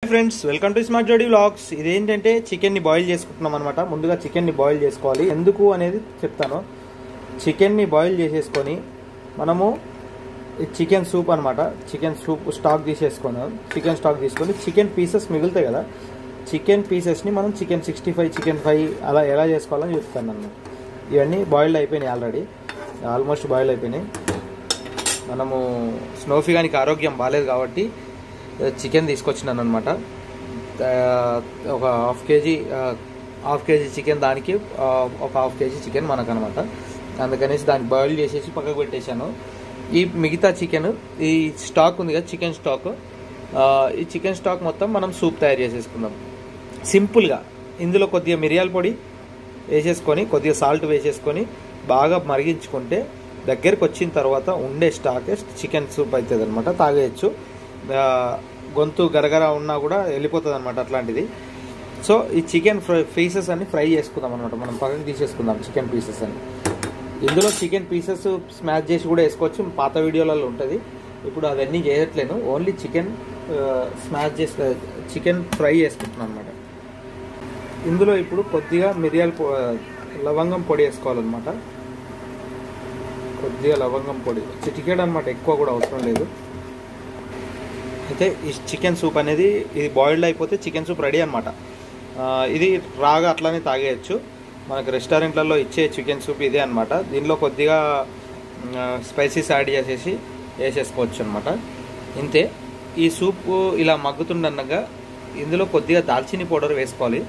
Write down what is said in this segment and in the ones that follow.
friends welcome to smart Jodi vlogs ఇదేంటంటే చికెన్ని boil చేసుకుంటున్నాం అనమాట ముందుగా చికెన్ని బాయిల్ చేసుకోవాలి ఎందుకు అనేది చెప్తాను చికెన్ని బాయిల్ చేసేసుకొని మనము చికెన్ సూప్ అనమాట చికెన్ సూప్ స్టాక్ తీసేసుకొని చికెన్ స్టాక్ తీసుకొని చికెన్ పీసెస్ మిగులుతాయి కదా చికెన్ పీసెస్ని మనం chicken sixty five chicken fry అలా ఎలా చేసుకోవాలని చెప్తాను అన్నమాట ఇవన్నీ బాయిల్డ్ అయిపోయినాయి ఆల్రెడీ ఆల్మోస్ట్ బాయిల్ అయిపోయినాయి మనము స్నోఫీ గానికి ఆరోగ్యం బాగాలేదు కాబట్టి చికెన్ తీసుకొచ్చినాను అనమాట ఒక half kg half kg chicken దానికి ఆ, ఒక హాఫ్ కేజీ చికెన్ మనకు అనమాట అందుకనేసి దాన్ని బాయిల్ చేసేసి పక్కకు పెట్టేశాను ఈ మిగతా చికెన్ ఈ స్టాక్ ఉంది కదా చికెన్ స్టాక్ ఆ, ఈ చికెన్ స్టాక్ మొత్తం మనం సూప్ తయారు చేసేసుకుందాం సింపుల్గా ఇందులో కొద్దిగా మిరియాల పొడి వేసేసుకొని కొద్దిగా సాల్ట్ వేసేసుకొని బాగా మరిగించుకుంటే దగ్గరికి వచ్చిన తర్వాత ఉండే స్టాకే చికెన్ సూప్ అవుతుంది అనమాట తాగేయచ్చు ఆ, గొంతు గరగర ఉన్నా కూడా వెళ్ళిపోతుంది అనమాట అట్లాంటిది సో ఈ చికెన్ ఫ్రై పీసెస్ అన్ని ఫ్రై చేసుకుందాం అనమాట మనం పక్కన తీసేసుకుందాం చికెన్ పీసెస్ అని ఇందులో చికెన్ పీసెస్ స్మాష్ చేసి కూడా వేసుకోవచ్చు పాత వీడియోలలో ఉంటుంది ఇప్పుడు అవన్నీ చేయట్లేను ఓన్లీ చికెన్ స్మాష్ చేసి చికెన్ ఫ్రై చేసుకుంటున్నాను అనమాట ఇందులో ఇప్పుడు కొద్దిగా మిరియాల పొ లవంగం పొడి వేసుకోవాలన్నమాట కొద్దిగా లవంగం పొడి చిటికెడ్ అనమాట ఎక్కువ కూడా అవసరం లేదు అయితే ఈ చికెన్ సూప్ అనేది ఇది బాయిల్డ్ అయిపోతే చికెన్ సూప్ రెడీ అనమాట ఇది రాగా అట్లానే తాగేయచ్చు మనకు రెస్టారెంట్లలో ఇచ్చే చికెన్ సూప్ ఇదే అనమాట దీనిలో కొద్దిగా స్పైసీస్ యాడ్ చేసేసి వేసేసుకోవచ్చు అనమాట ఇంతే ఈ సూప్ ఇలా మగ్గుతుండగా ఇందులో కొద్దిగా దాల్చిని పౌడర్ వేసుకోవాలి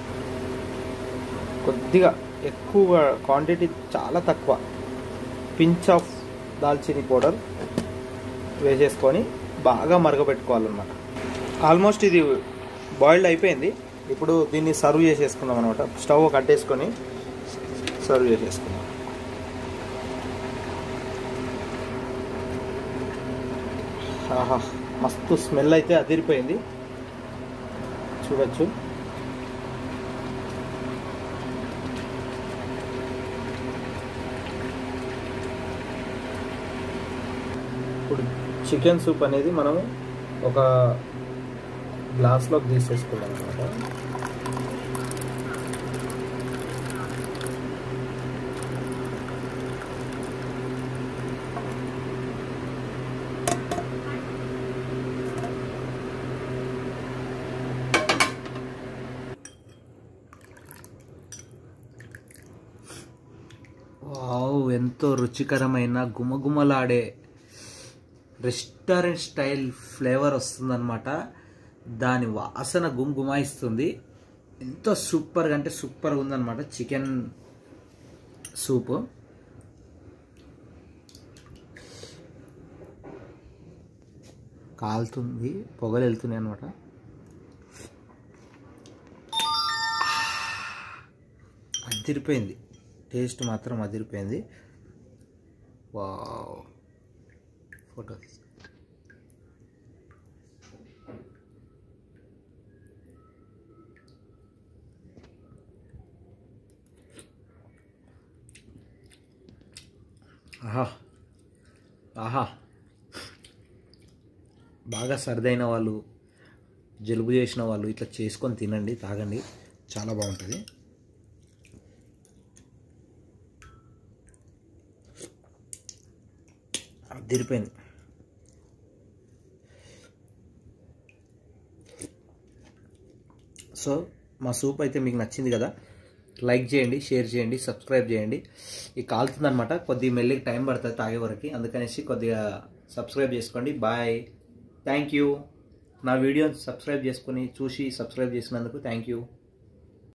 కొద్దిగా ఎక్కువ క్వాంటిటీ చాలా తక్కువ పించ్ ఆఫ్ దాల్చిని పౌడర్ వేసేసుకొని బాగా మరగబెట్టుకోవాలన్నమాట ఆల్మోస్ట్ ఇది బాయిల్డ్ అయిపోయింది ఇప్పుడు దీన్ని సర్వ్ చేసేసుకుందాం అనమాట స్టవ్ కట్టేసుకొని సర్వ్ చేసేసుకుందాం ఆహా మస్తు స్మెల్ అయితే అదిరిపోయింది చూడొచ్చు ఇప్పుడు చికెన్ సూప్ అనేది మనము ఒక గ్లాస్లోకి తీసేసుకున్నాం అనమాట వావ్ ఎంతో రుచికరమైన గుమగుమలాడే రెస్టారెంట్ స్టైల్ ఫ్లేవర్ వస్తుందన్నమాట దాని వాసన గుమగుమాయిస్తుంది ఎంతో సూపర్గా అంటే సూపర్గా ఉందన్నమాట చికెన్ సూప్ కాలుతుంది పొగలు వెళ్తున్నాయి అనమాట అదిరిపోయింది టేస్ట్ మాత్రం అదిరిపోయింది వావ్ ఫోటో ఆహా ఆహా బాగా సర్దైన వాళ్ళు జలుబు చేసిన వాళ్ళు ఇట్లా చేసుకొని తినండి తాగండి చాలా బాగుంటుంది అదిరిపోయింది సో మా సూప్ అయితే మీకు నచ్చింది కదా లైక్ చేయండి షేర్ చేయండి సబ్స్క్రైబ్ చేయండి ఇది కాలుతుందనమాట కొద్దిగా మెల్లిగా టైం పడుతుంది తాగే వరకు అందుకనేసి కొద్దిగా సబ్స్క్రైబ్ చేసుకోండి బాయ్ థ్యాంక్ యూ నా వీడియోని సబ్స్క్రైబ్ చేసుకొని చూసి సబ్స్క్రైబ్ చేసినందుకు థ్యాంక్ యూ